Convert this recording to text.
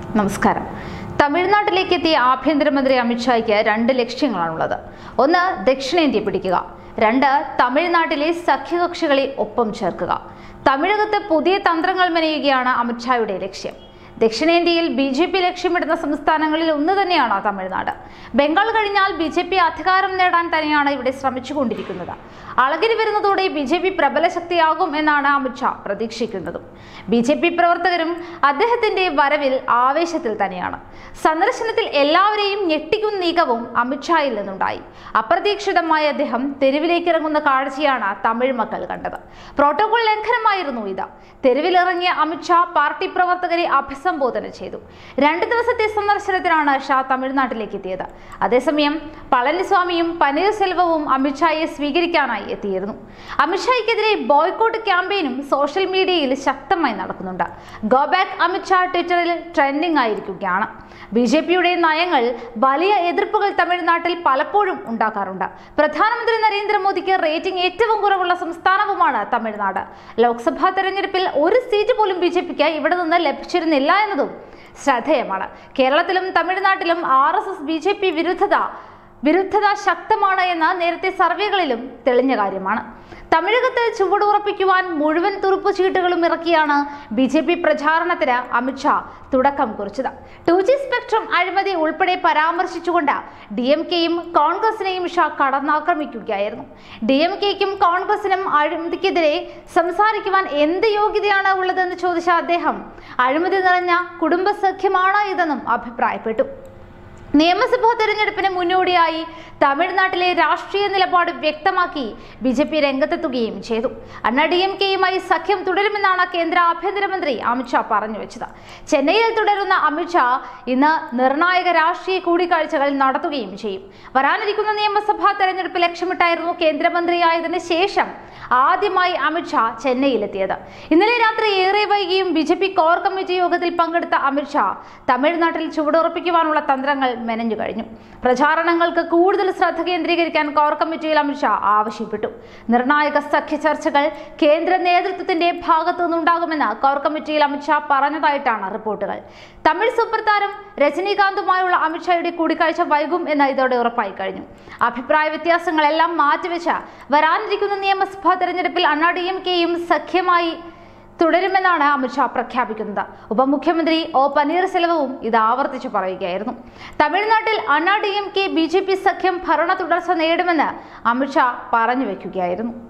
നമസ്കാരം തമിഴ്നാട്ടിലേക്ക് എത്തിയ ആഭ്യന്തരമന്ത്രി അമിത്ഷായ്ക്ക് രണ്ട് ലക്ഷ്യങ്ങളാണുള്ളത് ഒന്ന് ദക്ഷിണേന്ത്യ പിടിക്കുക രണ്ട് തമിഴ്നാട്ടിലെ സഖ്യകക്ഷികളെ ഒപ്പം ചേർക്കുക തമിഴകത്ത് പുതിയ തന്ത്രങ്ങൾ മെനയുകയാണ് അമിത്ഷായുടെ ലക്ഷ്യം ദക്ഷിണേന്ത്യയിൽ ബി ജെ പി ലക്ഷ്യമിടുന്ന സംസ്ഥാനങ്ങളിൽ ഒന്ന് തന്നെയാണ് തമിഴ്നാട് ബംഗാൾ കഴിഞ്ഞാൽ ബി ജെ പി അധികാരം നേടാൻ തന്നെയാണ് ഇവിടെ ശ്രമിച്ചുകൊണ്ടിരിക്കുന്നത് അളകിരി വരുന്നതോടെ ബി ജെ പി പ്രബല ശക്തിയാകും എന്നാണ് അമിത്ഷാ പ്രതീക്ഷിക്കുന്നതും ബി ജെ പി പ്രവർത്തകരും അദ്ദേഹത്തിന്റെ വരവിൽ ആവേശത്തിൽ തന്നെയാണ് സന്ദർശനത്തിൽ എല്ലാവരെയും ഞെട്ടിക്കുന്ന നീക്കവും അമിത്ഷായിൽ നിന്നുണ്ടായി അപ്രതീക്ഷിതമായി അദ്ദേഹം തെരുവിലേക്ക് ഇറങ്ങുന്ന കാഴ്ചയാണ് തമിഴ് മക്കൾ കണ്ടത് പ്രോട്ടോകോൾ ലംഘനമായിരുന്നു ഇത് തെരുവിലിറങ്ങിയ അമിത്ഷാ പാർട്ടി പ്രവർത്തകരെ അഭിസംബോധന ചെയ്തു രണ്ട് ദിവസത്തെ സന്ദർശനത്തിനാണ് ഷാ തമിഴ്നാട്ടിലേക്ക് എത്തിയത് അതേസമയം പളനിസ്വാമിയും പനീർസെൽവവും അമിത്ഷായെ സ്വീകരിക്കാനായി എത്തിയിരുന്നു അമിത്ഷായ്ക്കെതിരെ ബോയ്ക്കോട്ട് ക്യാമ്പയിനും സോഷ്യൽ മീഡിയയിൽ ശക്തമായി നടക്കുന്നുണ്ട് ഗോ ബാക്ക് അമിത്ഷാ ട്വിറ്ററിൽ ട്രെൻഡിംഗ് ആയിരിക്കുകയാണ് ബി ജെ പിയുടെ നയങ്ങൾ വലിയ എതിർപ്പുകൾ തമിഴ്നാട്ടിൽ പലപ്പോഴും ഉണ്ടാക്കാറുണ്ട് പ്രധാനമന്ത്രി നരേന്ദ്രമോദിക്ക് റേറ്റിംഗ് ഏറ്റവും കുറവുള്ള സംസ്ഥാനവുമാണ് തമിഴ്നാട് ലോക്സഭാ തെരഞ്ഞെടുപ്പിൽ ഒരു സീറ്റ് പോലും ബി ജെ പിക്ക് ഇവിടെ നിന്ന് ലഭിച്ചിരുന്നില്ല എന്നതും ശ്രദ്ധേയമാണ് കേരളത്തിലും തമിഴ്നാട്ടിലും R S S B J P വിരുദ്ധത വിരുദ്ധത ശക്തമാണ് എന്ന് നേരത്തെ സർവേകളിലും തെളിഞ്ഞ കാര്യമാണ് തമിഴകത്ത് ചുവടുറപ്പിക്കുവാൻ മുഴുവൻ തുറുപ്പ് ചീട്ടുകളും ഇറക്കിയാണ് ബി ജെ പി പ്രചാരണത്തിന് അമിത്ഷാ തുടക്കം കുറിച്ചത് ടു ജി സ്പെക്ട്രം അഴിമതി ഉൾപ്പെടെ പരാമർശിച്ചുകൊണ്ട് ഡി എം കെയും കോൺഗ്രസിനെയും ഷാ കടന്നാക്രമിക്കുകയായിരുന്നു ഡി എം കെക്കും കോൺഗ്രസിനും അഴിമതിക്കെതിരെ സംസാരിക്കുവാൻ എന്ത് യോഗ്യതയാണ് ഉള്ളതെന്ന് ചോദിച്ച അദ്ദേഹം അഴിമതി നിറഞ്ഞ കുടുംബസഖ്യമാണ് ഇതെന്നും അഭിപ്രായപ്പെട്ടു നിയമസഭാ തെരഞ്ഞെടുപ്പിന് മുന്നോടിയായി തമിഴ്നാട്ടിലെ രാഷ്ട്രീയ നിലപാട് വ്യക്തമാക്കി ബി ജെ പി രംഗത്തെത്തുകയും ചെയ്തു അണ്ണ ഡി എം കെയുമായി സഖ്യം തുടരുമെന്നാണ് കേന്ദ്ര ആഭ്യന്തരമന്ത്രി അമിത്ഷാ പറഞ്ഞു വെച്ചത് ചെന്നൈയിൽ തുടരുന്ന അമിത്ഷാ ഇന്ന് നിർണായക രാഷ്ട്രീയ കൂടിക്കാഴ്ചകൾ നടത്തുകയും ചെയ്യും വരാനിരിക്കുന്ന നിയമസഭാ തെരഞ്ഞെടുപ്പ് ലക്ഷ്യമിട്ടായിരുന്നു കേന്ദ്രമന്ത്രിയായതിനു ശേഷം ആദ്യമായി അമിത്ഷാ ചെന്നൈയിലെത്തിയത് ഇന്നലെ രാത്രി ഏറെ വൈകിയും B J P core committee യോഗത്തിൽ പങ്കെടുത്ത അമിത്ഷാ തമിഴ്നാട്ടിൽ ചുവടുറപ്പിക്കുവാനുള്ള തന്ത്രങ്ങൾ മെനഞ്ഞു കഴിഞ്ഞു പ്രചാരണങ്ങൾക്ക് കൂടുതൽ ശ്രദ്ധ കേന്ദ്രീകരിക്കാൻ കോർ കമ്മിറ്റിയിൽ അമിത്ഷാ ആവശ്യപ്പെട്ടു നിർണായക സഖ്യ ചർച്ചകൾ കേന്ദ്ര നേതൃത്വത്തിന്റെ ഭാഗത്തു നിന്നുണ്ടാകുമെന്ന് കോർ കമ്മിറ്റിയിൽ അമിത്ഷാ പറഞ്ഞതായിട്ടാണ് റിപ്പോർട്ടുകൾ തമിഴ് സൂപ്പർ താരം രജനീകാന്തുമായുള്ള അമിത്ഷായുടെ കൂടിക്കാഴ്ച വൈകും എന്ന് ഇതോടെ ഉറപ്പായി കഴിഞ്ഞു അഭിപ്രായ വ്യത്യാസങ്ങളെല്ലാം മാറ്റിവെച്ച് വരാനിരിക്കുന്ന നിയമസഭാ തെരഞ്ഞെടുപ്പിൽ അണ്ണാ ഡി എം കെയും സഖ്യമായി തുടരുമെന്നാണ് അമിത്ഷാ പ്രഖ്യാപിക്കുന്നത് ഉപമുഖ്യമന്ത്രി ഒ പനീർസെൽവവും ഇത് ആവർത്തിച്ചു പറയുകയായിരുന്നു തമിഴ്നാട്ടിൽ Anna D M K B J P സഖ്യം ഭരണ തുടർച്ച നേടുമെന്ന് അമിത്ഷാ പറഞ്ഞു വെക്കുകയായിരുന്നു